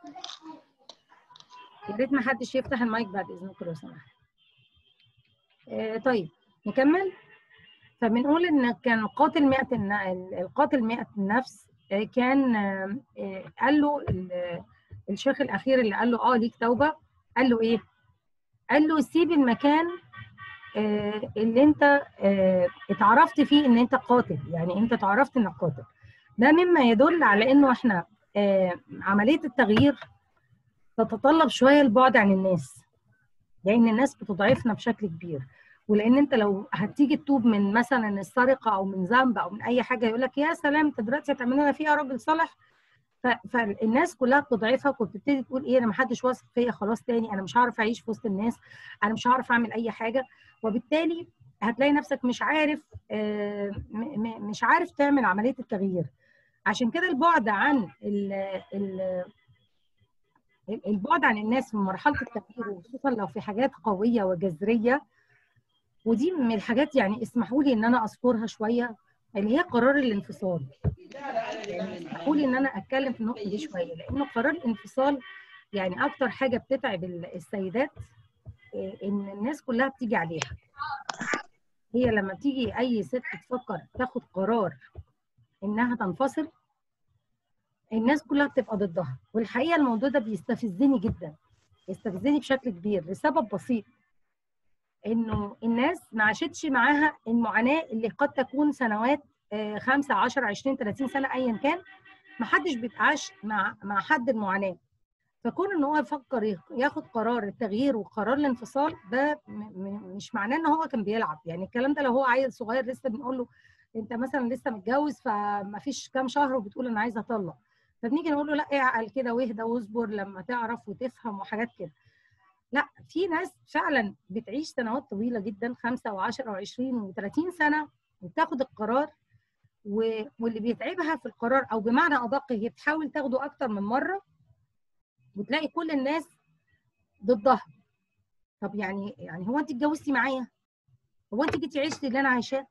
يا ريت ما حدش يفتح المايك بعد اذنكم لو سمحت آه طيب نكمل فبنقول ان كان قاتل مئة الن- القاتل مئة النفس آه، كان آه، آه، قال له ال- الشيخ الاخير اللي قال له اه ليك توبه قال له ايه؟ قال له سيب المكان آه، اللي انت آه، اتعرفت فيه ان انت قاتل يعني انت اتعرفت انك قاتل ده مما يدل على انه احنا آه، عمليه التغيير تتطلب شويه البعد عن الناس لان الناس بتضعفنا بشكل كبير ولان انت لو هتيجي تتوب من مثلا السرقه او من ذنب او من اي حاجه يقول لك يا سلام انت دلوقتي هتعمل لنا فيها راجل صالح ف- فالناس كلها بتضعفك وبتبتدي تقول ايه انا ما حدش واثق فيا خلاص تاني انا مش هعرف اعيش في وسط الناس انا مش هعرف اعمل اي حاجه وبالتالي هتلاقي نفسك مش عارف آه، م- م- مش عارف تعمل عمليه التغيير عشان كده البعد عن ال ال البعد عن الناس في مرحله التغيير وخصوصا لو في حاجات قويه وجذريه ودي من الحاجات يعني اسمحوا لي ان انا اذكرها شويه اللي هي قرار الانفصال يعني اسمحوا لي ان انا اتكلم في النقطه دي شويه لانه قرار الانفصال يعني اكتر حاجه بتتعب ال- السيدات إيه، ان الناس كلها بتيجي عليها هي لما تيجي اي ست تفكر تاخد قرار انها تنفصل الناس كلها بتبقى ضدها والحقيقه الموضوع ده بيستفزني جدا يستفزني بشكل كبير لسبب بسيط انه الناس ما عاشتش معاها المعاناه اللي قد تكون سنوات 5 10 20 30 سنه ايا كان ما حدش بيتعاش مع مع حد المعاناه فكون ان هو يفكر ياخ- ياخد قرار التغيير وقرار الانفصال ده م- م- مش معناه ان هو كان بيلعب يعني الكلام ده لو هو عيل صغير لسه بنقول له انت مثلا لسه متجوز فما فيش كام شهر وبتقول انا عايزه اطلق فبنيجي نقول له لا اعقل كده واهدى واصبر لما تعرف وتفهم وحاجات كده لا في ناس فعلا بتعيش سنوات طويله جدا 5 و10 و20 و30 سنه وبتاخد القرار و- واللي بيتعبها في القرار او بمعنى ادق هي بتحاول تاخده اكتر من مره وتلاقي كل الناس ضدها طب يعني يعني هو انت اتجوزتي معايا هو انت جيتي عشتي اللي انا عايشاه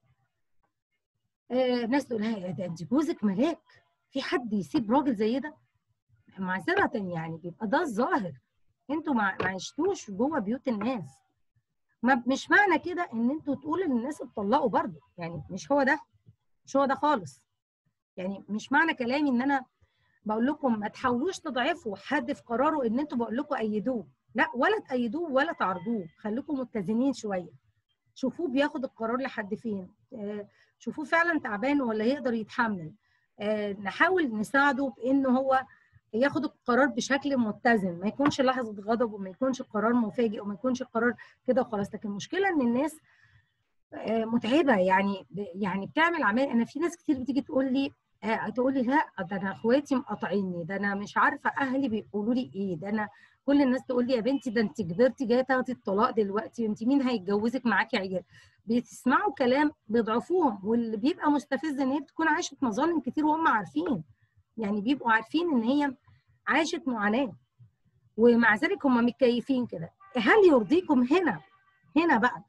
آه ناس تقول لها ده انت جوزك ملاك في حد يسيب راجل زي ده معذره يعني بيبقى ده الظاهر انتوا ما ما عشتوش جوه بيوت الناس ما مش معنى كده ان انتوا تقولوا ان الناس اتطلقوا برضه يعني مش هو ده مش هو ده خالص يعني مش معنى كلامي ان انا بقول لكم ما تحاولوش تضعفوا حد في قراره ان انتوا بقول لكم ايدوه لا ولا تأيدوه ولا تعرضوه خليكم متزنين شويه شوفوه بياخد القرار لحد فين آه، شوفوه فعلا تعبان ولا يقدر يتحمل آه، نحاول نساعده بانه هو ياخد القرار بشكل متزن ما يكونش لحظه غضب وما يكونش القرار مفاجئ وما يكونش القرار كده وخلاص لكن المشكله ان الناس آه، متعبه يعني ب- يعني بتعمل عمال انا في ناس كتير بتيجي تقول لي آه، تقول لي لا ده انا اخواتي مقاطعيني ده انا مش عارفه اهلي بيقولوا لي ايه ده انا كل الناس تقول لي يا بنتي ده انت كبرتي جايه تاخدي الطلاق دلوقتي انت مين هيتجوزك معاكي عيال بتسمعوا كلام بيضعفوهم واللي بيبقى مستفز ان هي بتكون عاشت مظالم كتير وهم عارفين يعني بيبقوا عارفين ان هي عاشت معاناه ومع ذلك هم متكيفين كده هل يرضيكم هنا هنا بقى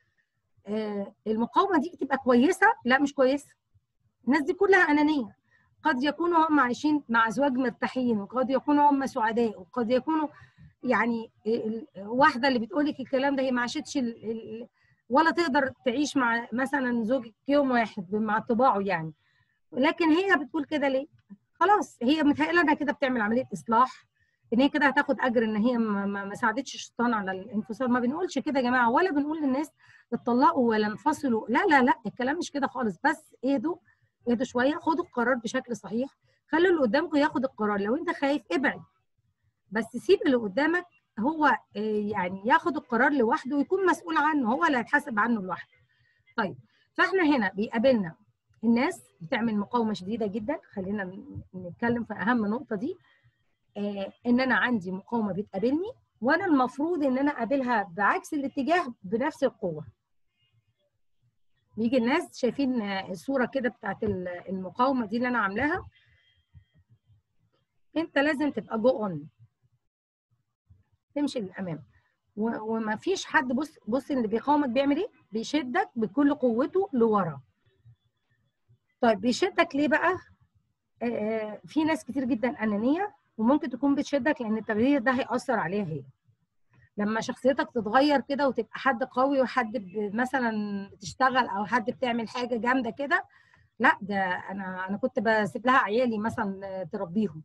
آه المقاومه دي تبقى كويسه لا مش كويسه الناس دي كلها انانيه قد يكونوا هم عايشين مع ازواج مرتاحين وقد يكونوا هم سعداء وقد يكونوا يعني ال- واحده اللي بتقول لك الكلام ده هي ما عاشتش ال- ال- ولا تقدر تعيش مع مثلا زوجك يوم واحد مع طباعه يعني لكن هي بتقول كده ليه؟ خلاص هي متهيألها انها كده بتعمل عمليه اصلاح ان هي كده هتاخد اجر ان هي ما, ما ما ساعدتش الشيطان على الانفصال ما بنقولش كده يا جماعه ولا بنقول للناس اتطلقوا ولا انفصلوا لا لا لا الكلام مش كده خالص بس اهدوا اهدوا شويه خدوا القرار بشكل صحيح خلوا اللي قدامكم ياخد القرار لو انت خايف ابعد بس سيب اللي قدامك هو آه، يعني ياخد القرار لوحده ويكون مسؤول عنه هو اللي هيتحاسب عنه لوحده طيب فاحنا هنا بيقابلنا الناس بتعمل مقاومه شديده جدا خلينا ن- نتكلم في اهم نقطه دي آه ان انا عندي مقاومه بتقابلني وانا المفروض ان انا اقابلها بعكس الاتجاه بنفس القوه بيجي الناس شايفين آه، الصوره كده بتاعت ال- المقاومه دي اللي انا عاملاها انت لازم تبقى جو اون تمشي للامام و- وما فيش حد بص بص اللي بيقاومك بيعمل ايه بيشدك بكل قوته لورا طيب بيشدك ليه بقى آه، في ناس كتير جدا انانيه وممكن تكون بتشدك لان التغيير ده هيأثر عليها هي لما شخصيتك تتغير كده وتبقى حد قوي وحد ب- مثلا بتشتغل او حد بتعمل حاجه جامده كده لا ده انا انا كنت بسيب لها عيالي مثلا تربيهم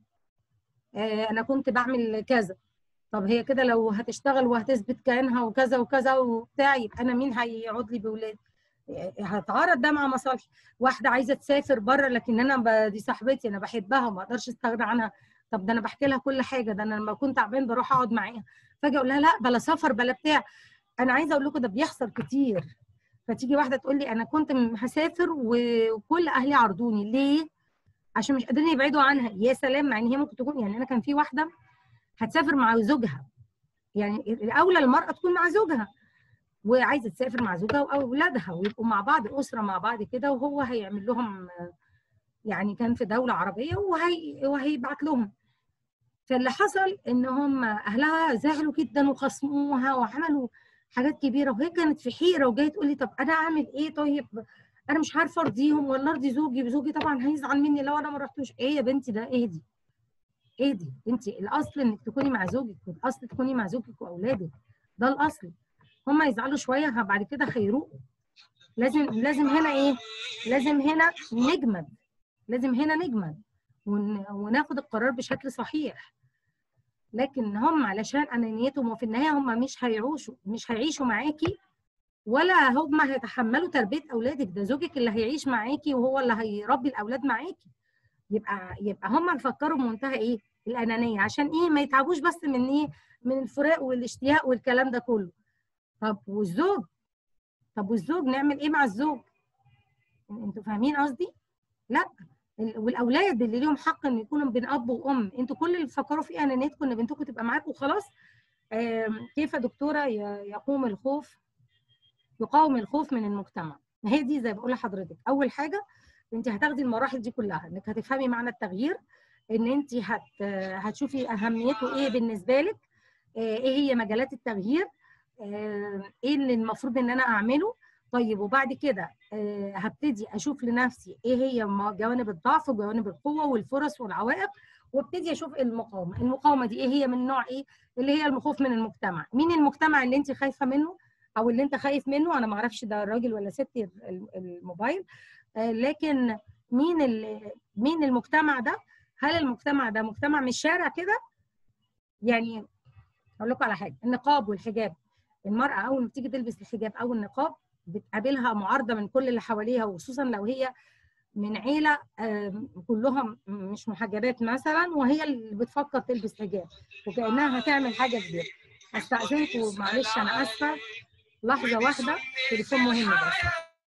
آه، انا كنت بعمل كذا طب هي كده لو هتشتغل وهتثبت كيانها وكذا وكذا وبتاع يبقى انا مين هيقعد لي باولاد هتعارض ده مع مصالحي واحده عايزه تسافر بره لكن انا ب... دي صاحبتي انا بحبها وما اقدرش استغنى عنها طب ده انا بحكي لها كل حاجه ده انا لما كنت تعبان بروح اقعد معاها فاجي اقول لها لا بلا سفر بلا بتاع انا عايزه اقول لكم ده بيحصل كتير فتيجي واحده تقول لي انا كنت م- هسافر و- وكل اهلي عرضوني ليه عشان مش قادرين يبعدوا عنها يا سلام مع ان هي ممكن تكون يعني انا كان في واحده هتسافر مع زوجها يعني الاولى المراه تكون مع زوجها وعايزه تسافر مع زوجها واولادها ويبقوا مع بعض اسره مع بعض كده وهو هيعمل لهم آه، يعني كان في دوله عربيه وهي وهيبعت لهم فاللي حصل ان هم اهلها زعلوا جدا وخصموها وعملوا حاجات كبيره وهي كانت في حيره وجايه تقول لي طب انا اعمل ايه طيب انا مش عارفه ارضيهم ولا ارضي زوجي زوجي طبعا هيزعل مني لو انا ما رحتوش ايه يا بنتي ده ايه دي ايه دي انت الاصل انك تكوني مع زوجك والاصل تكوني مع زوجك واولادك ده الاصل هم يزعلوا شويه ها بعد كده هيروقوا لازم لازم هنا ايه لازم هنا نجمد لازم هنا نجمد ون- وناخد القرار بشكل صحيح لكن هم علشان انانيتهم وفي النهايه هم مش هيعيشوا مش هيعيشوا معاكي ولا هم هيتحملوا تربيه اولادك ده زوجك اللي هيعيش معاكي وهو اللي هيربي الاولاد معاكي يبقى يبقى هم بيفكروا بمنتهى ايه الانانيه عشان ايه ما يتعبوش بس من ايه من الفراق والاشتياق والكلام ده كله طب والزوج طب والزوج نعمل ايه مع الزوج انتوا فاهمين قصدي لا ال- والاولاد اللي ليهم حق ان يكونوا بين اب وام انتوا كل اللي بتفكروا فيه انانيتكم ان بنتكم تبقى معاكم وخلاص آم، كيف يا دكتوره ي- يقوم الخوف يقاوم الخوف من المجتمع هي دي زي ما بقول لحضرتك اول حاجه انت هتاخدي المراحل دي كلها انك هتفهمي معنى التغيير ان انت هت هتشوفي اهميته ايه بالنسبه لك آه، ايه هي مجالات التغيير آه، ايه اللي المفروض ان انا اعمله طيب وبعد كده آه، هبتدي اشوف لنفسي ايه هي م- جوانب الضعف وجوانب القوه والفرص والعوائق وابتدي اشوف المقاومه المقاومه دي ايه هي من نوع ايه اللي هي الخوف من المجتمع مين المجتمع اللي انت خايفه منه او اللي انت خايف منه انا ما اعرفش ده راجل ولا ست ال- الموبايل آه، لكن مين ال- مين المجتمع ده هل المجتمع ده مجتمع من الشارع كده يعني اقول لكم على حاجه النقاب والحجاب المراه اول ما بتيجي تلبس الحجاب او النقاب بتقابلها معارضه من كل اللي حواليها وخصوصا لو هي من عيله آم، كلهم مش محجبات مثلا وهي اللي بتفكر تلبس حجاب وكانها هتعمل حاجه كبيره استاذنكم معلش انا اسفه لحظه واحده تليفون مهم بس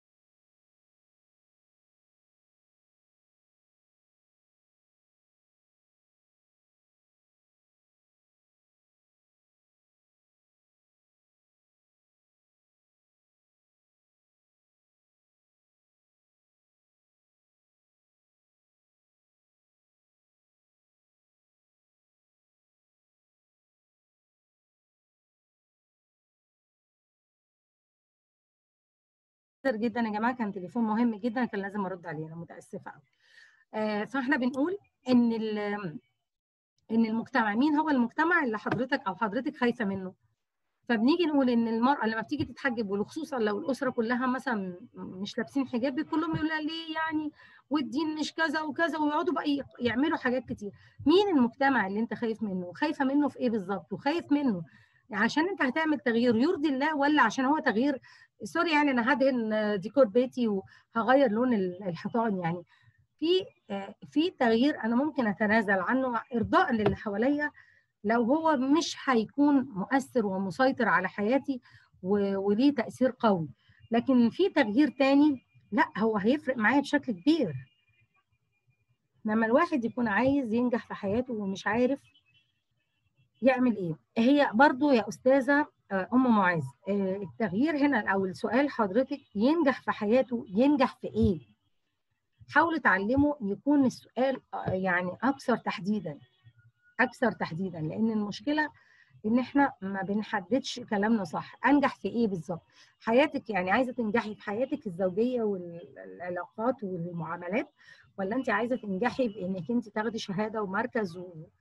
كتير جدا يا جماعه كان تليفون مهم جدا كان لازم ارد عليه انا متاسفه قوي آه، فاحنا بنقول ان ال- ان المجتمع مين هو المجتمع اللي حضرتك او حضرتك خايفه منه فبنيجي نقول ان المراه لما بتيجي تتحجب وخصوصا لو الاسره كلها مثلا مش لابسين حجاب كلهم يقولوا لها ليه يعني والدين مش كذا وكذا ويقعدوا بقى ي- يعملوا حاجات كتير مين المجتمع اللي انت خايف منه خايفه منه في ايه بالظبط وخايف منه عشان انت هتعمل تغيير يرضي الله ولا عشان هو تغيير سوري يعني انا هدهن ديكور بيتي وهغير لون ال- الحيطان يعني في آه، في تغيير انا ممكن اتنازل عنه ارضاء للي حواليا لو هو مش هيكون مؤثر ومسيطر على حياتي و- وليه تاثير قوي لكن في تغيير تاني لا هو هيفرق معايا بشكل كبير لما الواحد يكون عايز ينجح في حياته ومش عارف يعمل ايه هي برضو يا استاذه آه، ام معاذ آه، التغيير هنا او السؤال حضرتك ينجح في حياته ينجح في ايه حاولوا تعلموا يكون السؤال آه، يعني اكثر تحديدا اكثر تحديدا لان المشكله ان احنا ما بنحددش كلامنا صح انجح في ايه بالظبط حياتك يعني عايزه تنجحي في حياتك الزوجيه والعلاقات والمعاملات ولا انت عايزه تنجحي بانك انت تاخدي شهاده ومركز و...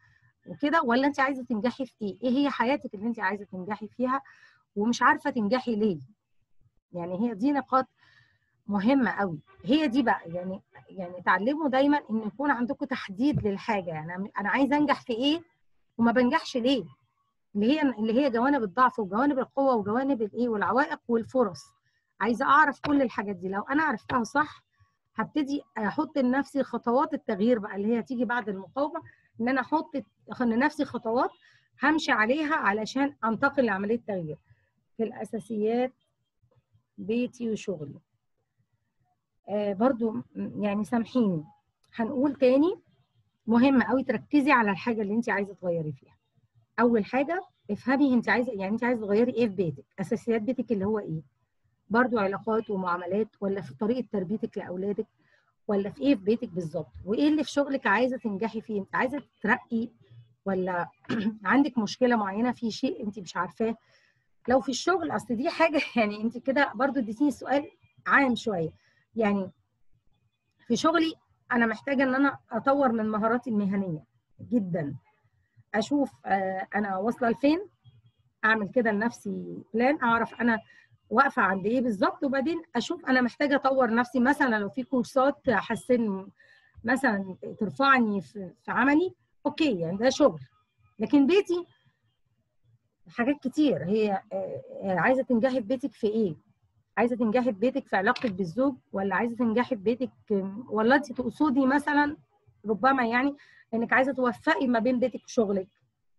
وكده ولا انت عايزه تنجحي في ايه ايه هي حياتك اللي انت عايزه تنجحي فيها ومش عارفه تنجحي ليه يعني هي دي نقاط مهمه قوي هي دي بقى يعني يعني تعلموا دايما ان يكون عندكم تحديد للحاجه يعني انا عايزه انجح في ايه وما بنجحش ليه اللي هي اللي هي جوانب الضعف وجوانب القوه وجوانب الايه والعوائق والفرص عايزه اعرف كل الحاجات دي لو انا عرفتها صح هبتدي احط لنفسي خطوات التغيير بقى اللي هي تيجي بعد المقاومه ان انا احط لنفسي خطوات همشي عليها علشان انتقل لعمليه تغيير في الاساسيات بيتي وشغلي آه برضو يعني سامحيني هنقول تاني مهم قوي تركزي على الحاجه اللي انت عايزه تغيري فيها اول حاجه افهمي انت عايزه يعني انت عايزه تغيري ايه في بيتك اساسيات بيتك اللي هو ايه برضو علاقات ومعاملات ولا في طريقه تربيتك لاولادك ولا في ايه في بيتك بالظبط وايه اللي في شغلك عايزه تنجحي فيه انت عايزه ترقي ولا عندك مشكله معينه في شيء انت مش عارفاه لو في الشغل اصل دي حاجه يعني انت كده برضو اديتيني سؤال عام شويه يعني في شغلي انا محتاجه ان انا اطور من مهاراتي المهنيه جدا اشوف انا واصله لفين اعمل كده لنفسي بلان اعرف انا واقفه عند ايه بالظبط وبعدين اشوف انا محتاجه اطور نفسي مثلا لو في كورسات احسن مثلا ترفعني في عملي اوكي يعني ده شغل لكن بيتي حاجات كتير هي عايزه تنجحي في بيتك في ايه عايزه تنجحي في بيتك في علاقتك بالزوج ولا عايزه تنجحي في بيتك ولا انت تقصدي مثلا ربما يعني انك عايزه توفقي ما بين بيتك وشغلك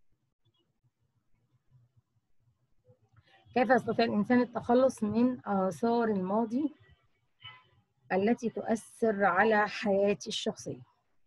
كيف يستطيع الانسان التخلص من اثار الماضي التي تؤثر على حياتي الشخصيه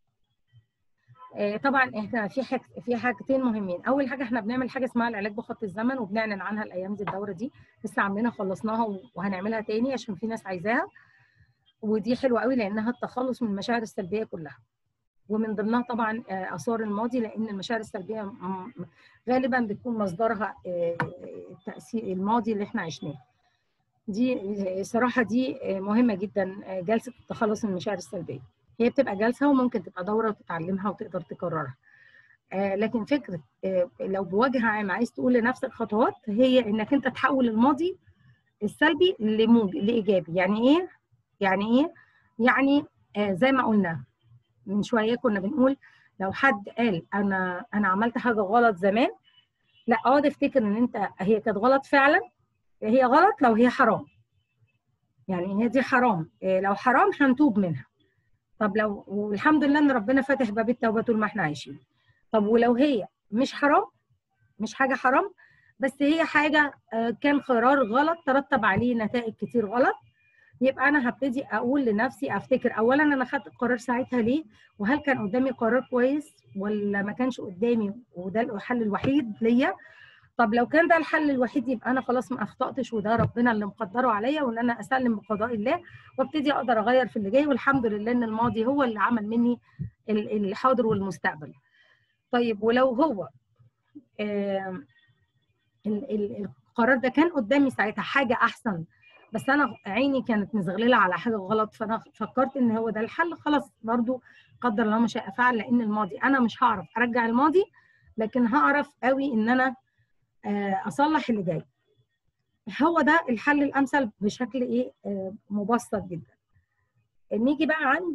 طبعا احنا في حاجة في حاجتين مهمين اول حاجه احنا بنعمل حاجه اسمها العلاج بخط الزمن وبنعلن عنها الايام دي الدوره دي لسه عاملينها خلصناها وهنعملها تاني عشان في ناس عايزاها ودي حلوه قوي لانها التخلص من المشاعر السلبيه كلها ومن ضمنها طبعا اثار الماضي لان المشاعر السلبيه غالبا بتكون مصدرها التاثير الماضي اللي احنا عشناه دي صراحه دي مهمه جدا جلسه التخلص من المشاعر السلبيه هي بتبقى جلسه وممكن تبقى دوره وتتعلمها وتقدر تكررها آه لكن فكره آه لو بوجه عام عايز تقول لنفسك خطوات هي انك انت تحول الماضي السلبي لموجب لايجابي يعني ايه يعني ايه يعني آه زي ما قلنا من شويه كنا بنقول لو حد قال انا انا عملت حاجه غلط زمان لا اقعد افتكر ان انت هي كانت غلط فعلا هي غلط لو هي حرام يعني هي دي حرام لو حرام هنتوب منها طب لو والحمد لله ان ربنا فاتح باب التوبه طول ما احنا عايشين طب ولو هي مش حرام مش حاجه حرام بس هي حاجه كان قرار غلط ترتب عليه نتائج كتير غلط يبقى انا هبتدي اقول لنفسي افتكر اولا انا خدت القرار ساعتها ليه وهل كان قدامي قرار كويس ولا ما كانش قدامي وده الحل الوحيد ليا طب لو كان ده الحل الوحيد يبقى انا خلاص ما اخطاتش وده ربنا اللي مقدره عليا وان انا اسلم بقضاء الله وابتدي اقدر اغير في اللي جاي والحمد لله ان الماضي هو اللي عمل مني الحاضر والمستقبل. طيب ولو هو آه القرار ده كان قدامي ساعتها حاجه احسن بس انا عيني كانت مزغلله على حاجه غلط فانا فكرت ان هو ده الحل خلاص برضو قدر الله ما شاء فعل لان الماضي انا مش هعرف ارجع الماضي لكن هعرف قوي ان انا اصلح اللي جاي هو ده الحل الامثل بشكل ايه مبسط جدا نيجي بقى عند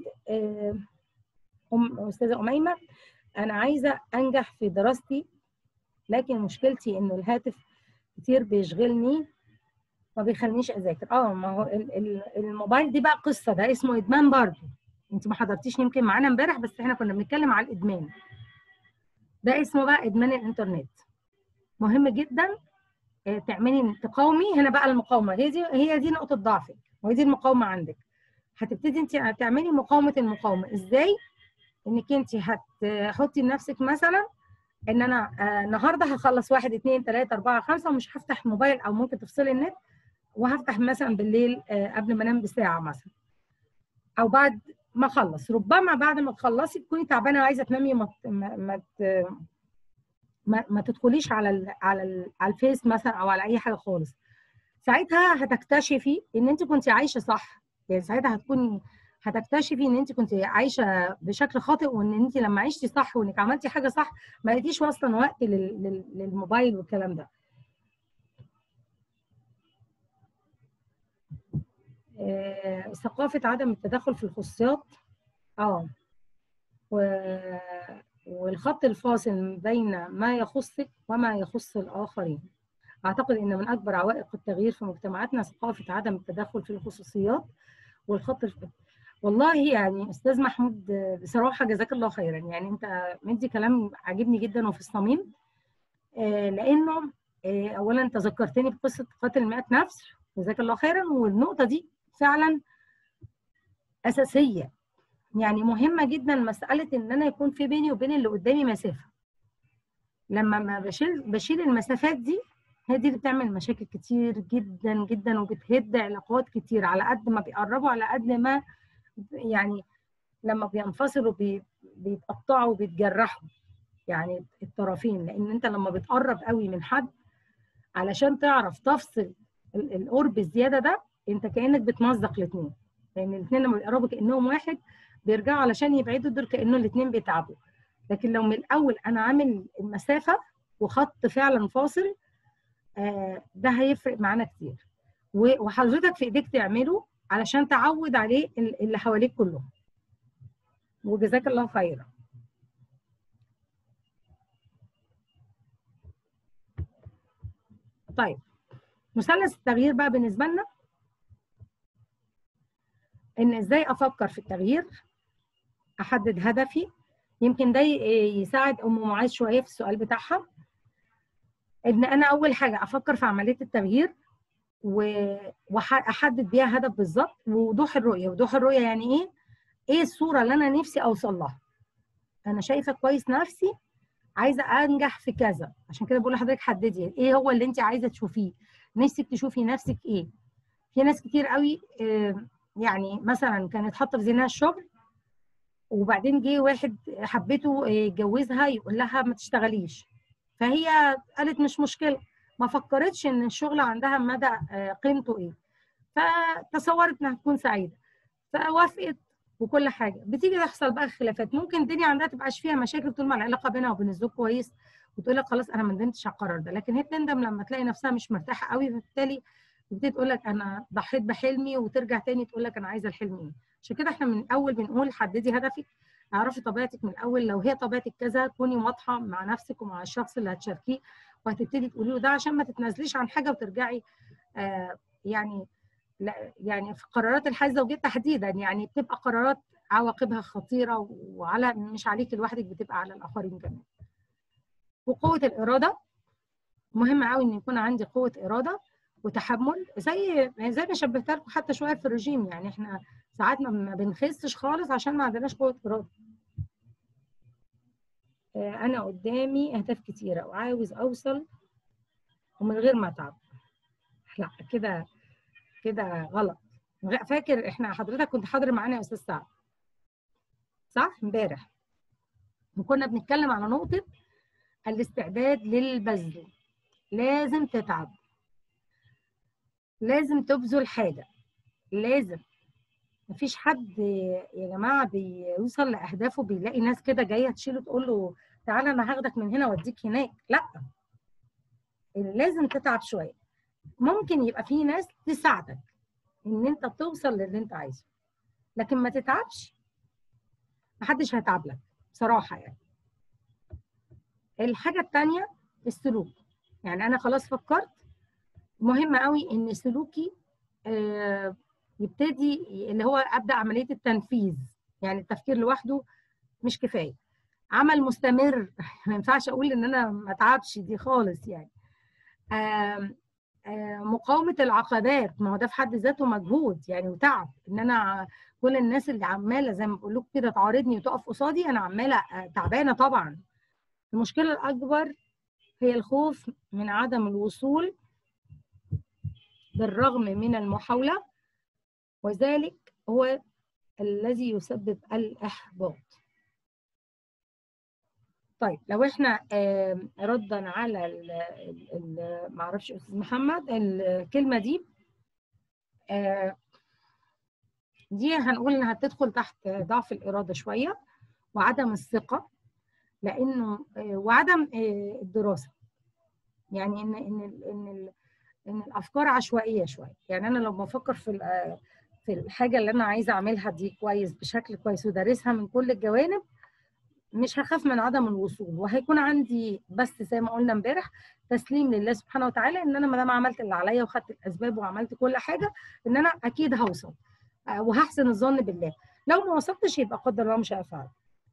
ام استاذه اميمه انا عايزه انجح في دراستي لكن مشكلتي انه الهاتف كتير بيشغلني ما بيخلينيش اذاكر اه ما هو الموبايل دي بقى قصه ده اسمه ادمان برضه انت ما حضرتيش يمكن معانا امبارح بس احنا كنا بنتكلم على الادمان ده اسمه بقى ادمان الانترنت مهم جدا تعملي تقاومي هنا بقى المقاومه هي دي هي دي نقطه ضعفك وهي دي المقاومه عندك هتبتدي انت تعملي مقاومه المقاومه ازاي انك انت هتحطي لنفسك مثلا ان انا النهارده هخلص واحد اثنين ثلاثه اربعه خمسه ومش هفتح موبايل او ممكن تفصلي النت وهفتح مثلا بالليل قبل ما انام بساعه مثلا او بعد ما اخلص ربما بعد ما تخلصي تكوني تعبانه وعايزه تنامي ما ما ما, ما تدخليش على ال على ال على الفيس مثلا او على اي حاجه خالص ساعتها هتكتشفي ان انت كنت عايشه صح يعني ساعتها هتكوني هتكتشفي ان انت كنت عايشه بشكل خاطئ وان انت لما عشتي صح وانك عملتي حاجه صح ما لقيتيش اصلا وقت لل- لل- للموبايل والكلام ده آه، ثقافه عدم التدخل في الخصوصيات اه و- والخط الفاصل بين ما يخصك وما يخص الآخرين أعتقد أن من أكبر عوائق التغيير في مجتمعاتنا ثقافة عدم التدخل في الخصوصيات والخط الف... والله يعني أستاذ محمود آه، بصراحة جزاك الله خيرا يعني أنت مدي كلام عاجبني جدا وفي الصميم آه، لأنه آه، أولا أنت ذكرتني بقصة قاتل مئة نفس جزاك الله خيرا والنقطة دي فعلا أساسية يعني مهمة جدا مسألة إن أنا يكون في بيني وبين اللي قدامي مسافة. لما ما بشيل بشيل المسافات دي هي دي اللي بتعمل مشاكل كتير جدا جدا وبتهد علاقات كتير على قد ما بيقربوا على قد ما يعني لما بينفصلوا بي بيتقطعوا وبيتجرحوا يعني الطرفين لأن أنت لما بتقرب قوي من حد علشان تعرف تفصل ال- القرب الزيادة ده أنت كأنك بتمزق الاتنين لأن الاتنين لما بيقربوا كأنهم واحد بيرجعوا علشان يبعدوا دول كانه الاثنين بيتعبوا لكن لو من الاول انا عامل المسافه وخط فعلا فاصل آه ده هيفرق معانا كتير و- وحضرتك في ايديك تعمله علشان تعود عليه ال- اللي حواليك كلهم وجزاك الله خيرا طيب مثلث التغيير بقى بالنسبه لنا ان ازاي افكر في التغيير احدد هدفي يمكن ده ي- يساعد ام معاذ شويه في السؤال بتاعها ان انا اول حاجه افكر في عمليه التغيير واحدد بيها هدف بالظبط ووضوح الرؤيه وضوح الرؤيه يعني ايه ايه الصوره اللي انا نفسي اوصل لها انا شايفه كويس نفسي عايزه انجح في كذا عشان كده بقول لحضرتك حددي ايه هو اللي انت عايزه تشوفيه نفسك تشوفي نفسك ايه في ناس كتير قوي آه، يعني مثلا كانت حاطه في ذهنها الشغل وبعدين جه واحد حبته يتجوزها يقول لها ما تشتغليش فهي قالت مش مشكله ما فكرتش ان الشغل عندها مدى آه، قيمته ايه فتصورت انها تكون سعيده فوافقت وكل حاجه بتيجي تحصل بقى خلافات ممكن الدنيا عندها تبقاش فيها مشاكل طول ما العلاقه بينها وبين الزوج كويس وتقول لك خلاص انا ما ندمتش على القرار ده لكن هي بتندم لما تلاقي نفسها مش مرتاحه قوي فبالتالي بتبتدي تقول لك انا ضحيت بحلمي وترجع تاني تقول لك انا عايزه الحلم ايه عشان كده احنا من الاول بنقول حددي هدفك اعرفي طبيعتك من الاول لو هي طبيعتك كذا كوني واضحه مع نفسك ومع الشخص اللي هتشاركيه وهتبتدي تقولي له ده عشان ما تتنازليش عن حاجه وترجعي آه يعني لا يعني في قرارات الحياه الزوجيه تحديدا يعني بتبقى قرارات عواقبها خطيره وعلى مش عليك لوحدك بتبقى على الاخرين كمان. وقوه الاراده مهم قوي ان يكون عندي قوه اراده وتحمل زي زي ما شبهتها لكم حتى شويه في الرجيم يعني احنا ساعات ما بنخسش خالص عشان ما عندناش قوه اراده. انا قدامي اهداف كتيره وعاوز اوصل ومن غير ما اتعب. لا كده كده غلط. فاكر احنا حضرتك كنت حاضر معانا يا استاذ سعد. صح؟ امبارح. وكنا بنتكلم على نقطه الاستعداد للبذل. لازم تتعب. لازم تبذل حاجه. لازم مفيش حد يا جماعه بيوصل لاهدافه بيلاقي ناس كده جايه تشيله تقول له تعالى انا هاخدك من هنا واديك هناك لا لازم تتعب شويه ممكن يبقى في ناس تساعدك ان انت توصل للي انت عايزه لكن ما تتعبش محدش هيتعب لك بصراحه يعني الحاجه الثانيه السلوك يعني انا خلاص فكرت مهم قوي ان سلوكي آه يبتدي اللي هو ابدا عمليه التنفيذ يعني التفكير لوحده مش كفايه عمل مستمر ما ينفعش اقول ان انا ما اتعبش دي خالص يعني آم آم مقاومه العقبات ما هو ده في حد ذاته مجهود يعني وتعب ان انا كل الناس اللي عماله زي ما بقول لكم كده تعارضني وتقف قصادي انا عماله تعبانه طبعا المشكله الاكبر هي الخوف من عدم الوصول بالرغم من المحاوله وذلك هو الذي يسبب الإحباط طيب لو احنا ردا على ما اعرفش استاذ محمد الكلمه دي دي هنقول انها تدخل تحت ضعف الاراده شويه وعدم الثقه لانه وعدم الدراسه يعني ان ان ان ان الافكار عشوائيه شويه يعني انا لو بفكر في في الحاجه اللي انا عايزه اعملها دي كويس بشكل كويس ودارسها من كل الجوانب مش هخاف من عدم الوصول وهيكون عندي بس زي ما قلنا امبارح تسليم لله سبحانه وتعالى ان انا ما دام عملت اللي عليا وخدت الاسباب وعملت كل حاجه ان انا اكيد هوصل وهحسن الظن بالله لو ما وصلتش يبقى قدر الله مش هفعل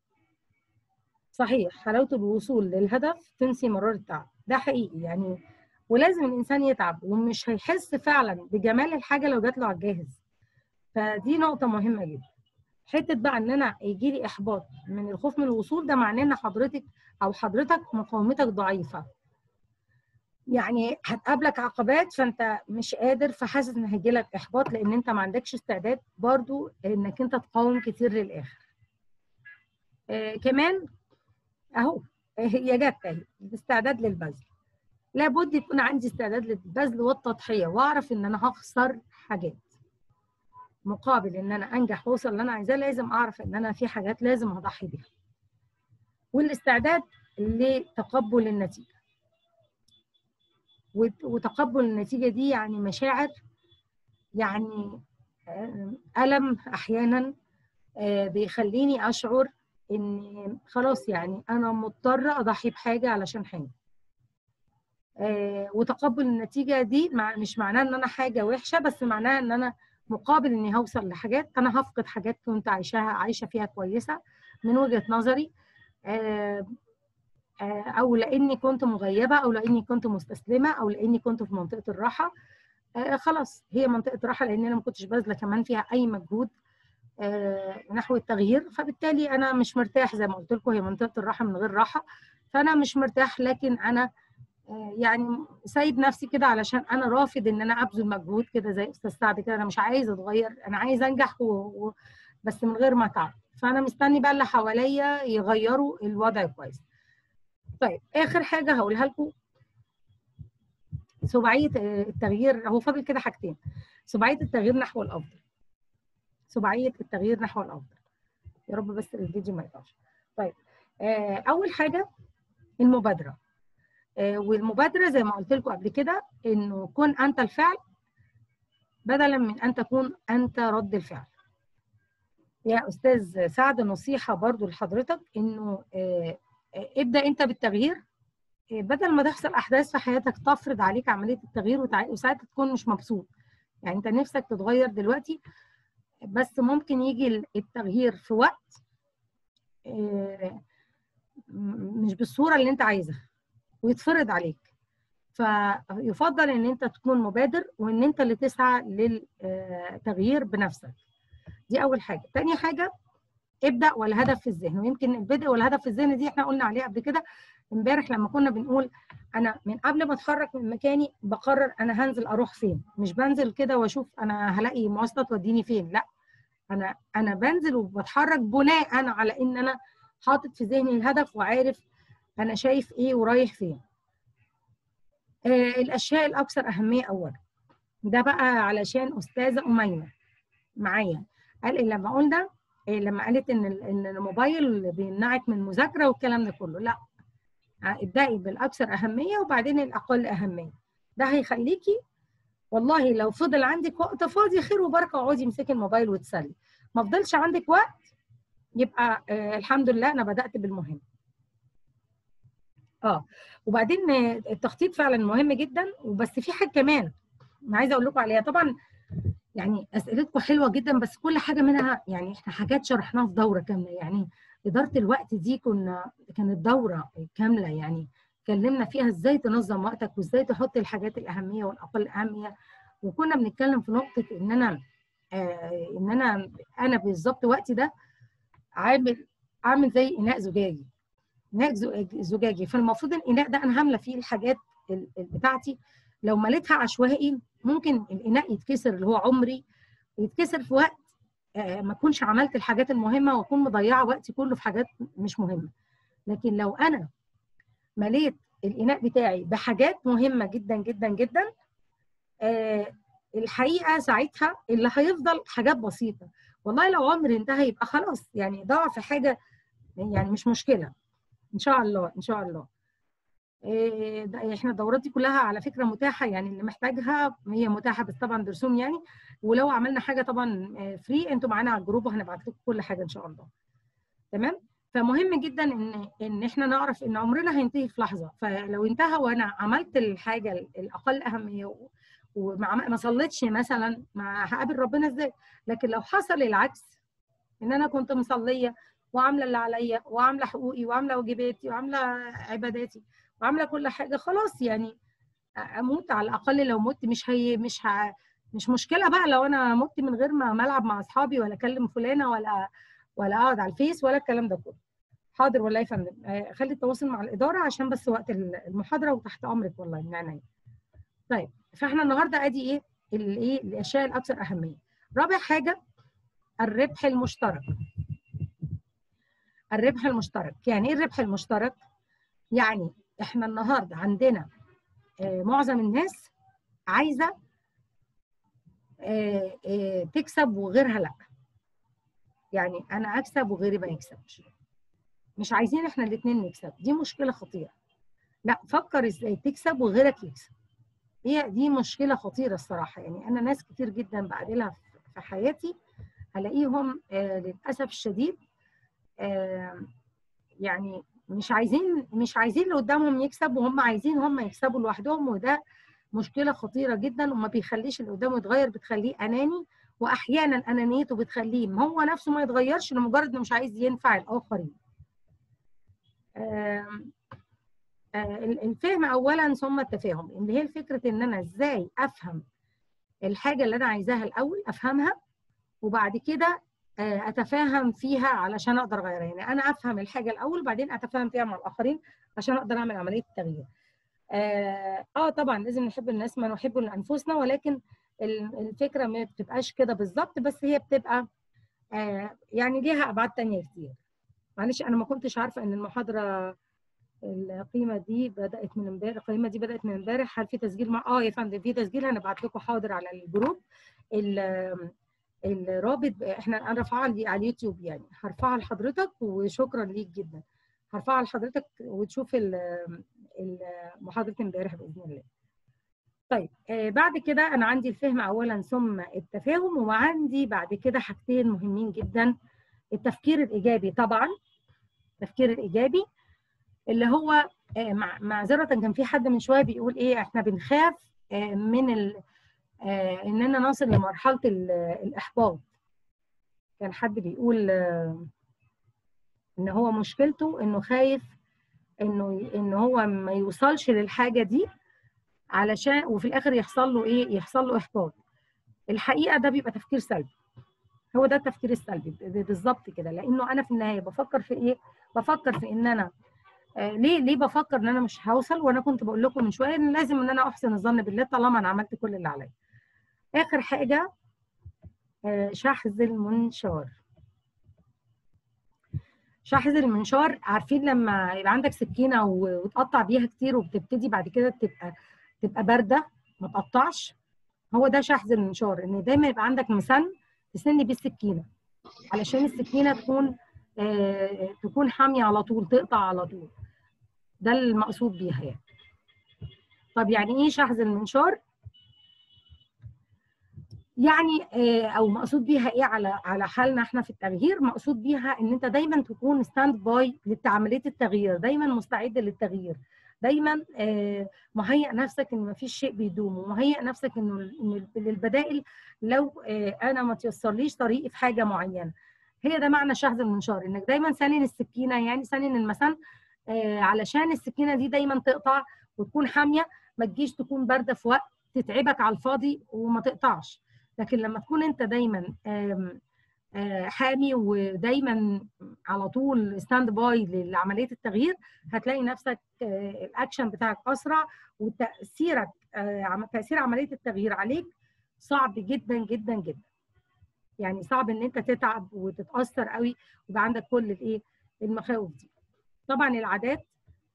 صحيح حلاوه الوصول للهدف تنسي مرار التعب ده حقيقي يعني ولازم الانسان يتعب ومش هيحس فعلا بجمال الحاجه لو جات له على الجاهز فدي نقطه مهمه جدا حته بقى ان انا يجي لي احباط من الخوف من الوصول ده معناه ان حضرتك او حضرتك مقاومتك ضعيفه يعني هتقابلك عقبات فانت مش قادر فحاسس ان هيجي لك احباط لان انت ما عندكش استعداد برضو انك انت تقاوم كتير للاخر آه كمان اهو هي جت اهي الاستعداد للبذل لابد يكون عندي استعداد للبذل والتضحيه واعرف ان انا هخسر حاجات مقابل ان انا انجح واوصل اللي انا عايزاه لازم اعرف ان انا في حاجات لازم اضحي بيها والاستعداد لتقبل النتيجه وتقبل النتيجه دي يعني مشاعر يعني الم احيانا بيخليني اشعر ان خلاص يعني انا مضطره اضحي بحاجه علشان حاجه وتقبل النتيجه دي مع مش معناه ان انا حاجه وحشه بس معناها ان انا مقابل اني هوصل لحاجات انا هفقد حاجات كنت عايشاها عايشه فيها كويسه من وجهه نظري او لاني كنت مغيبه او لاني كنت مستسلمه او لاني كنت في منطقه الراحه خلاص هي منطقه راحه لان انا ما كنتش باذله كمان فيها اي مجهود نحو التغيير فبالتالي انا مش مرتاح زي ما قلت لكم هي منطقه الراحه من غير راحه فانا مش مرتاح لكن انا يعني سايب نفسي كده علشان انا رافض ان انا ابذل مجهود كده زي استاذ سعد كده انا مش عايز اتغير انا عايز انجح و... و... بس من غير ما اتعب فانا مستني بقى اللي حواليا يغيروا الوضع كويس طيب اخر حاجه هقولها لكم سبعيه التغيير هو فاضل كده حاجتين سبعيه التغيير نحو الافضل سبعيه التغيير نحو الافضل يا رب بس الفيديو ما يقطعش طيب اول حاجه المبادره والمبادره زي ما قلت لكم قبل كده انه كن انت الفعل بدلا من ان تكون انت رد الفعل يا استاذ سعد نصيحه برضو لحضرتك انه ابدا انت بالتغيير بدل ما تحصل احداث في حياتك تفرض عليك عمليه التغيير وساعتها تكون مش مبسوط يعني انت نفسك تتغير دلوقتي بس ممكن يجي التغيير في وقت مش بالصوره اللي انت عايزها ويتفرض عليك فيفضل ان انت تكون مبادر وان انت اللي تسعى للتغيير بنفسك دي اول حاجه تاني حاجه ابدا والهدف في الذهن ويمكن البدء والهدف في الذهن دي احنا قلنا عليها قبل كده امبارح لما كنا بنقول انا من قبل ما اتحرك من مكاني بقرر انا هنزل اروح فين مش بنزل كده واشوف انا هلاقي مواصله توديني فين لا انا انا بنزل وبتحرك بناء على ان انا حاطط في ذهني الهدف وعارف انا شايف ايه ورايح فين آه الاشياء الاكثر اهميه اولا ده بقى علشان استاذه اميمه معايا قال إيه لما قلنا إيه لما قالت ان ان الموبايل بيمنعك من المذاكره والكلام ده كله لا ابدأي بالاكثر اهميه وبعدين الاقل اهميه ده هيخليكي والله لو فضل عندك وقت فاضي خير وبركه اقعدي امسكي الموبايل وتسلي ما فضلش عندك وقت يبقى آه الحمد لله انا بدات بالمهم اه وبعدين التخطيط فعلا مهم جدا وبس في حاجه كمان انا عايزه اقول لكم عليها طبعا يعني اسئلتكم حلوه جدا بس كل حاجه منها يعني احنا حاجات شرحناها في دوره كامله يعني اداره الوقت دي كنا كانت دوره كامله يعني اتكلمنا فيها ازاي تنظم وقتك وازاي تحط الحاجات الاهميه والاقل اهميه وكنا بنتكلم في نقطه ان انا آه ان انا انا بالظبط وقتي ده عامل عامل زي اناء زجاجي اناء زجاجي فالمفروض الاناء ده انا هامله فيه الحاجات بتاعتي لو مليتها عشوائي ممكن الاناء يتكسر اللي هو عمري يتكسر في وقت آه ما اكونش عملت الحاجات المهمه واكون مضيعه وقتي كله في حاجات مش مهمه لكن لو انا مليت الاناء بتاعي بحاجات مهمه جدا جدا جدا آه الحقيقه ساعتها اللي هيفضل حاجات بسيطه والله لو عمري انتهى يبقى خلاص يعني ضاع في حاجه يعني مش مشكله ان شاء الله ان شاء الله إيه ده احنا الدورات دي كلها على فكره متاحه يعني اللي محتاجها هي متاحه بس طبعا برسوم يعني ولو عملنا حاجه طبعا فري انتوا معانا على الجروب وهنبعت لكم كل حاجه ان شاء الله تمام فمهم جدا ان ان احنا نعرف ان عمرنا هينتهي في لحظه فلو انتهى وانا عملت الحاجه الاقل اهميه وما صليتش مثلا ما هقابل ربنا ازاي لكن لو حصل العكس ان انا كنت مصليه وعامله اللي عليا وعامله حقوقي وعامله واجباتي وعامله عباداتي وعامله كل حاجه خلاص يعني اموت على الاقل لو مت مش هي مش ه... مش مشكله بقى لو انا مت من غير ما العب مع اصحابي ولا اكلم فلانه ولا ولا اقعد على الفيس ولا الكلام ده كله حاضر والله يا فندم خلي التواصل مع الاداره عشان بس وقت المحاضره وتحت امرك والله من عينيا طيب فاحنا النهارده ادي ايه الايه الاشياء الاكثر اهميه رابع حاجه الربح المشترك الربح المشترك يعني ايه الربح المشترك يعني احنا النهارده عندنا آه معظم الناس عايزه آه آه تكسب وغيرها لا يعني انا اكسب وغيري ما يكسبش مش عايزين احنا الاثنين نكسب دي مشكله خطيره لا فكر ازاي تكسب وغيرك يكسب هي دي مشكله خطيره الصراحه يعني انا ناس كتير جدا بقابلها في حياتي هلاقيهم آه للاسف الشديد آه يعني مش عايزين مش عايزين اللي قدامهم يكسب وهم عايزين هم يكسبوا لوحدهم وده مشكله خطيره جدا وما بيخليش اللي قدامه يتغير بتخليه اناني واحيانا انانيته بتخليه هو نفسه ما يتغيرش لمجرد انه مش عايز ينفع الاخرين. آه آه الفهم اولا ثم التفاهم اللي هي الفكره ان انا ازاي افهم الحاجه اللي انا عايزاها الاول افهمها وبعد كده اتفاهم فيها علشان اقدر اغيرها يعني انا افهم الحاجه الاول وبعدين اتفاهم فيها مع الاخرين عشان اقدر اعمل عمليه التغيير اه, آه طبعا لازم نحب الناس ما نحب لانفسنا ولكن الفكره ما بتبقاش كده بالظبط بس هي بتبقى آه يعني ليها ابعاد تانية كتير معلش انا ما كنتش عارفه ان المحاضره القيمه دي بدات من امبارح القيمه دي بدات من امبارح هل في تسجيل مع اه يا فندم في تسجيل هنبعت لكم حاضر على الجروب الرابط احنا انا رافعاه على اليوتيوب يعني هرفعها لحضرتك وشكرا ليك جدا هرفعها لحضرتك وتشوف محاضره امبارح باذن الله طيب آه بعد كده انا عندي الفهم اولا ثم التفاهم وعندي بعد كده حاجتين مهمين جدا التفكير الايجابي طبعا التفكير الايجابي اللي هو آه معذره كان في حد من شويه بيقول ايه احنا بنخاف آه من ال آه اننا نصل لمرحله الاحباط كان حد بيقول آه ان هو مشكلته انه خايف انه ان هو ما يوصلش للحاجه دي علشان وفي الاخر يحصل له ايه يحصل له احباط الحقيقه ده بيبقى تفكير سلبي هو ده التفكير السلبي بالظبط كده لانه انا في النهايه بفكر في ايه بفكر في ان انا آه ليه ليه بفكر ان انا مش هوصل وانا كنت بقول لكم من شويه ان لازم ان انا احسن الظن بالله طالما انا عملت كل اللي عليا اخر حاجه شحذ المنشار شحذ المنشار عارفين لما يبقى عندك سكينه وتقطع بيها كتير وبتبتدي بعد كده تبقى تبقى بارده ما تقطعش هو ده شحذ المنشار ان دايما يبقى عندك مسن تسن بيه السكينه علشان السكينه تكون آه تكون حاميه على طول تقطع على طول ده المقصود بيها يعني طب يعني ايه شحذ المنشار يعني او مقصود بيها ايه على على حالنا احنا في التغيير مقصود بيها ان انت دايما تكون ستاند باي لعمليه التغيير دايما مستعد للتغيير دايما مهيئ نفسك ان ما فيش شيء بيدوم ومهيئ نفسك انه للبدائل لو انا ما تيسرليش طريقي في حاجه معينه هي ده معنى شحذ المنشار انك دايما سنن السكينه يعني سنن المسن علشان السكينه دي دايما تقطع وتكون حاميه ما تجيش تكون بارده في وقت تتعبك على الفاضي وما تقطعش لكن لما تكون انت دايما حامي ودايما على طول ستاند باي لعمليه التغيير هتلاقي نفسك الاكشن بتاعك اسرع وتاثيرك تاثير عمليه التغيير عليك صعب جدا جدا جدا يعني صعب ان انت تتعب وتتاثر قوي ويبقى عندك كل الايه المخاوف دي طبعا العادات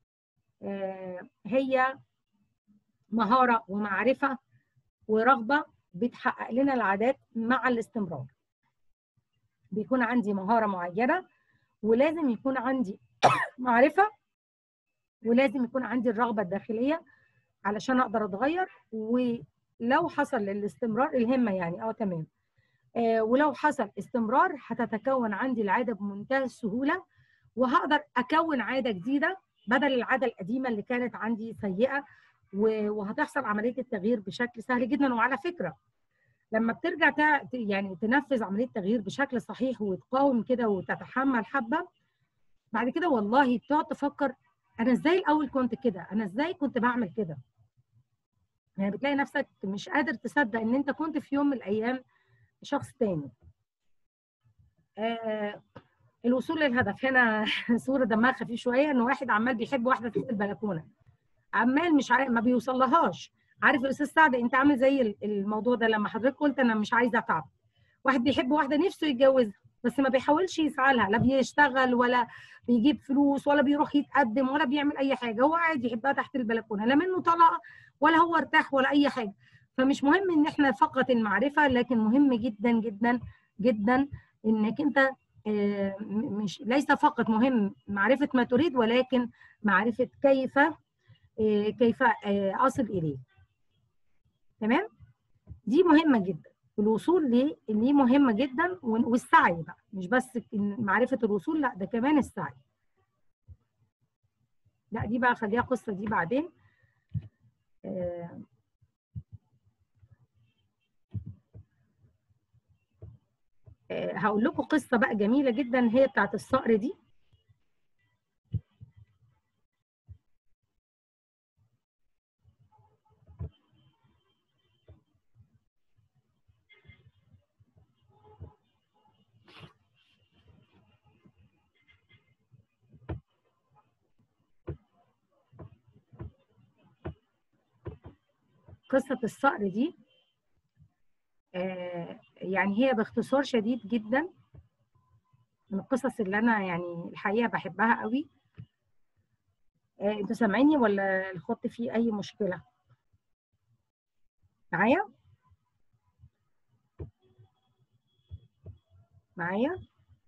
هي مهاره ومعرفه ورغبه بتحقق لنا العادات مع الاستمرار بيكون عندي مهاره معينه ولازم يكون عندي معرفه ولازم يكون عندي الرغبه الداخليه علشان اقدر اتغير ولو حصل الاستمرار الهمه يعني اه تمام آه ولو حصل استمرار هتتكون عندي العاده بمنتهى السهوله وهقدر اكون عاده جديده بدل العاده القديمه اللي كانت عندي سيئه وهتحصل عمليه التغيير بشكل سهل جدا وعلى فكره لما بترجع يعني تنفذ عمليه تغيير بشكل صحيح وتقاوم كده وتتحمل حبه بعد كده والله بتقعد تفكر انا ازاي الاول كنت كده انا ازاي كنت بعمل كده يعني بتلاقي نفسك مش قادر تصدق ان انت كنت في يوم من الايام شخص تاني آه الوصول للهدف هنا صوره دمها خفيف شويه ان واحد عمال بيحب واحده في البلكونه عمال مش عارف ما بيوصلهاش عارف يا استاذ سعد انت عامل زي الموضوع ده لما حضرتك قلت انا مش عايزه اتعب واحد بيحب واحده نفسه يتجوزها بس ما بيحاولش يسعى لها لا بيشتغل ولا بيجيب فلوس ولا بيروح يتقدم ولا بيعمل اي حاجه هو قاعد يحبها تحت البلكونه لا منه طلقه ولا هو ارتاح ولا اي حاجه فمش مهم ان احنا فقط المعرفه لكن مهم جدا جدا جدا انك انت مش ليس فقط مهم معرفه ما تريد ولكن معرفه كيف كيف اصل اليه تمام دي مهمه جدا الوصول ليه اللي مهمه جدا والسعي بقى مش بس معرفه الوصول لا ده كمان السعي لا دي بقى خليها قصه دي بعدين آه آه هقول لكم قصه بقى جميله جدا هي بتاعت الصقر دي قصة الصقر دي آه يعني هي باختصار شديد جدا من القصص اللي أنا يعني الحقيقة بحبها قوي آه انتوا سامعيني ولا الخط فيه أي مشكلة؟ معايا؟ معايا؟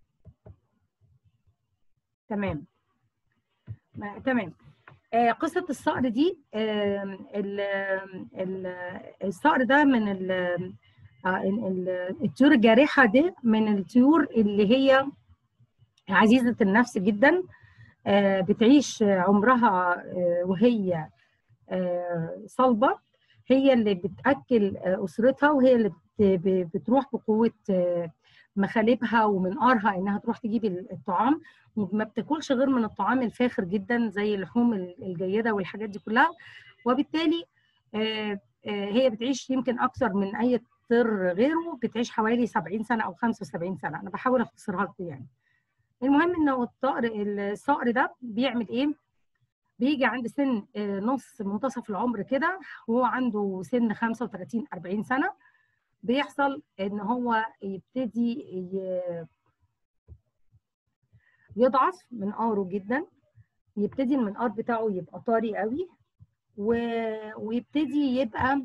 تمام ما تمام آه قصة الصقر دي آه ال ال الصقر ده من ال الطيور الجارحة دي من الطيور اللي هي عزيزة النفس جدا آه بتعيش عمرها وهي صلبة هي اللي بتأكل أسرتها وهي اللي بتروح بقوة مخالبها ومنقارها انها تروح تجيب الطعام وما بتاكلش غير من الطعام الفاخر جدا زي اللحوم الجيده والحاجات دي كلها وبالتالي هي بتعيش يمكن اكثر من اي طير غيره بتعيش حوالي 70 سنه او 75 سنه انا بحاول اختصرها لكم يعني المهم انه الطائر الصقر ده بيعمل ايه بيجي عند سن نص منتصف العمر كده وهو عنده سن 35 40 سنه بيحصل ان هو يبتدي يضعف منقاره جدا يبتدي المنقار بتاعه يبقى طري قوي و... ويبتدي يبقى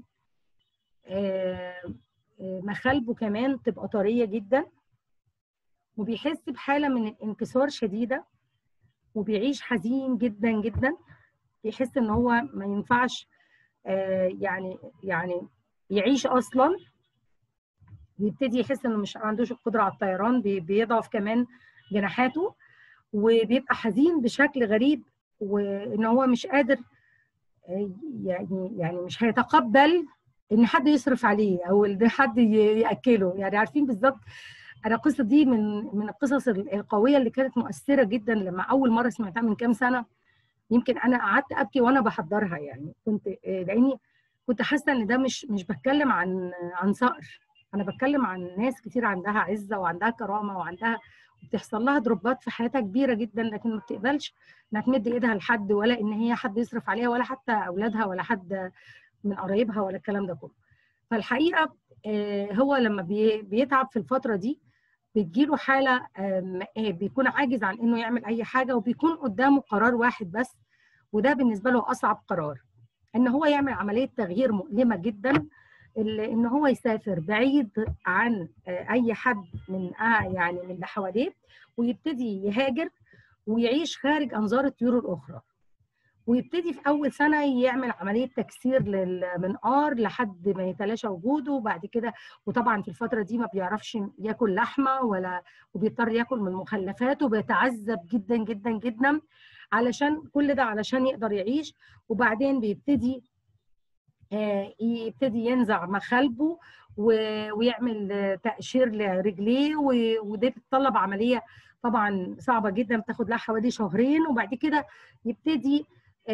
مخالبه كمان تبقى طريه جدا وبيحس بحاله من الانكسار شديده وبيعيش حزين جدا جدا بيحس ان هو ما ينفعش يعني يعني يعيش اصلا بيبتدي يحس انه مش عندوش القدره على الطيران بيضعف كمان جناحاته وبيبقى حزين بشكل غريب وان هو مش قادر يعني يعني مش هيتقبل ان حد يصرف عليه او ان حد ياكله يعني عارفين بالظبط انا القصه دي من من القصص القويه اللي كانت مؤثره جدا لما اول مره سمعتها من كام سنه يمكن انا قعدت ابكي وانا بحضرها يعني كنت لاني كنت حاسه ان ده مش مش بتكلم عن عن صقر انا بتكلم عن ناس كتير عندها عزه وعندها كرامه وعندها بتحصل لها دروبات في حياتها كبيره جدا لكن ما بتقبلش انها تمد ايدها لحد ولا ان هي حد يصرف عليها ولا حتى اولادها ولا حد من قرايبها ولا الكلام ده كله فالحقيقه هو لما بيتعب في الفتره دي بتجيله حاله بيكون عاجز عن انه يعمل اي حاجه وبيكون قدامه قرار واحد بس وده بالنسبه له اصعب قرار ان هو يعمل عمليه تغيير مؤلمه جدا ان هو يسافر بعيد عن اي حد من يعني من اللي حواليه ويبتدي يهاجر ويعيش خارج انظار الطيور الاخرى ويبتدي في اول سنه يعمل عمليه تكسير للمنقار لحد ما يتلاشى وجوده وبعد كده وطبعا في الفتره دي ما بيعرفش ياكل لحمه ولا وبيضطر ياكل من مخلفات وبيتعذب جدا جدا جدا علشان كل ده علشان يقدر يعيش وبعدين بيبتدي يبتدي ينزع مخالبه ويعمل تقشير لرجليه ودي بتطلب عمليه طبعا صعبه جدا بتاخد لها حوالي شهرين وبعد كده يبتدي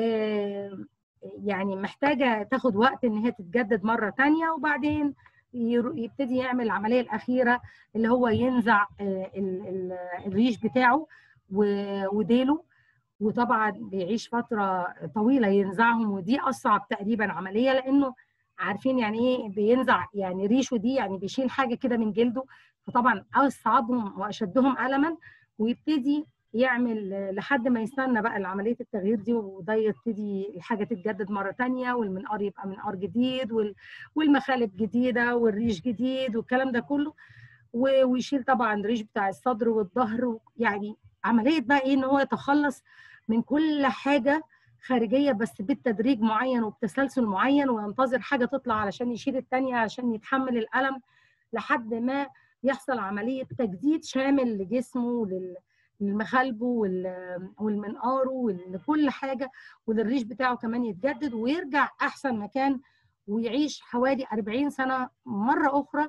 يعني محتاجه تاخد وقت ان هي تتجدد مره ثانيه وبعدين يبتدي يعمل العمليه الاخيره اللي هو ينزع الريش بتاعه وديله وطبعا بيعيش فتره طويله ينزعهم ودي اصعب تقريبا عمليه لانه عارفين يعني ايه بينزع يعني ريشه دي يعني بيشيل حاجه كده من جلده فطبعا اصعبهم واشدهم الما ويبتدي يعمل لحد ما يستنى بقى عمليه التغيير دي وده يبتدي الحاجه تتجدد مره ثانيه والمنقار يبقى منقار جديد والمخالب جديده والريش جديد والكلام ده كله ويشيل طبعا الريش بتاع الصدر والظهر يعني عمليه بقى ايه ان هو يتخلص من كل حاجه خارجيه بس بالتدريج معين وبتسلسل معين وينتظر حاجه تطلع علشان يشيل الثانيه عشان يتحمل الالم لحد ما يحصل عمليه تجديد شامل لجسمه للمخالبه والمنقاره ولكل حاجه وللريش بتاعه كمان يتجدد ويرجع احسن مكان ويعيش حوالي 40 سنه مره اخرى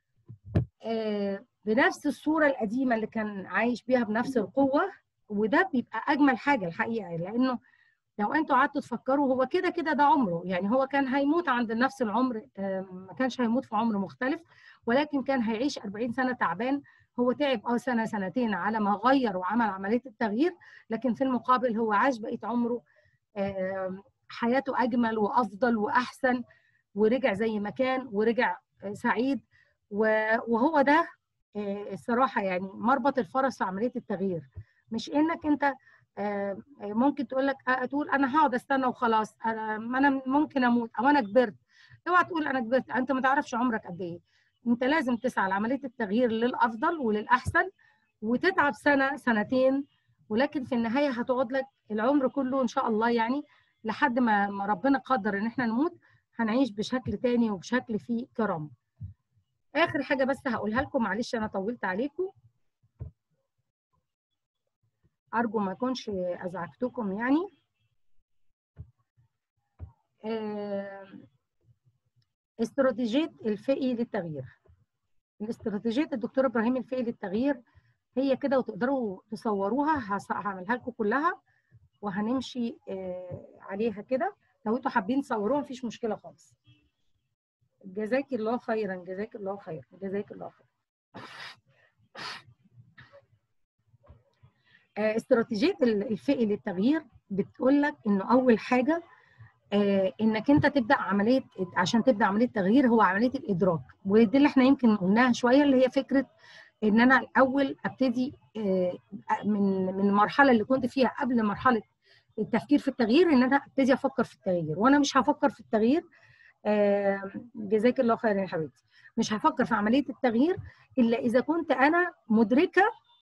بنفس الصوره القديمه اللي كان عايش بيها بنفس القوه وده بيبقى اجمل حاجه الحقيقه لانه لو انتوا قعدتوا تفكروا هو كده كده ده عمره يعني هو كان هيموت عند نفس العمر ما كانش هيموت في عمر مختلف ولكن كان هيعيش 40 سنه تعبان هو تعب اه سنه سنتين على ما غير وعمل عمليه التغيير لكن في المقابل هو عاش بقيه عمره حياته اجمل وافضل واحسن ورجع زي ما كان ورجع سعيد وهو ده الصراحه يعني مربط الفرس في عمليه التغيير مش انك انت ممكن تقول لك تقول انا هقعد استنى وخلاص انا انا ممكن اموت او انا كبرت اوعى تقول انا كبرت انت ما تعرفش عمرك قد ايه انت لازم تسعى لعمليه التغيير للافضل وللاحسن وتتعب سنه سنتين ولكن في النهايه هتقعد لك العمر كله ان شاء الله يعني لحد ما ما ربنا قدر ان احنا نموت هنعيش بشكل تاني وبشكل فيه كرم اخر حاجه بس هقولها لكم معلش انا طولت عليكم ارجو ما اكونش ازعجتكم يعني استراتيجيه الفئي للتغيير الاستراتيجيه الدكتور ابراهيم الفئي للتغيير هي كده وتقدروا تصوروها هعملها لكم كلها وهنمشي عليها كده لو انتوا حابين تصوروها مفيش مشكله خالص جزاك الله خيرا جزاك الله خيرا جزاك الله خيرا استراتيجيه الفئي للتغيير بتقول لك انه اول حاجه انك انت تبدا عمليه عشان تبدا عمليه تغيير هو عمليه الادراك ودي اللي احنا يمكن قلناها شويه اللي هي فكره ان انا الاول ابتدي من من المرحله اللي كنت فيها قبل مرحله التفكير في التغيير ان انا ابتدي افكر في التغيير وانا مش هفكر في التغيير جزاك الله خيرا يا حبيبتي مش هفكر في عمليه التغيير الا اذا كنت انا مدركه